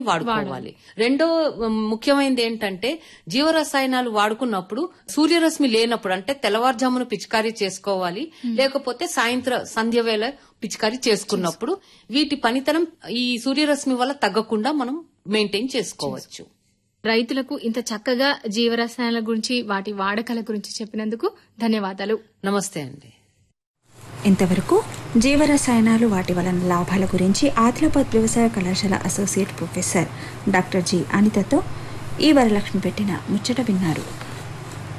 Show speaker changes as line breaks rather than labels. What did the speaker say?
వాడుకోవాలి రెండో ఉమ్, ముఖ్యమైనది ఏంటంటే జీవరసాయనాలు వాడుకున్నప్పుడు సూర్యరశ్మి లేనప్పుడు అంటే తెల్లవారుజామున పిచికారీ చేసుకోవాలి లేకపోతే సాయంత్రం సంధ్య వేళ పిచికారీ చేసుకున్నప్పుడు వీటి పనితనం ఈ సూర్యరశ్మి వల్ల తగ్గకుండా మనం మెయింటైన్ చేసుకోవచ్చు
రైతులకు ఇంత చక్కగా జీవరసాయనాల గురించి వాటి వాడకాల గురించి చెప్పినందుకు ధన్యవాదాలు
నమస్తే అండి
ఇంతవరకు జీవరసాయనాలు వాటి వలన లాభాల గురించి ఆదిలాబాద్ వ్యవసాయ కళాశాల అసోసియేట్ ప్రొఫెసర్ డాక్టర్ జి అనితతో ఈ వరలక్ష్మి పెట్టిన ముచ్చట విన్నారు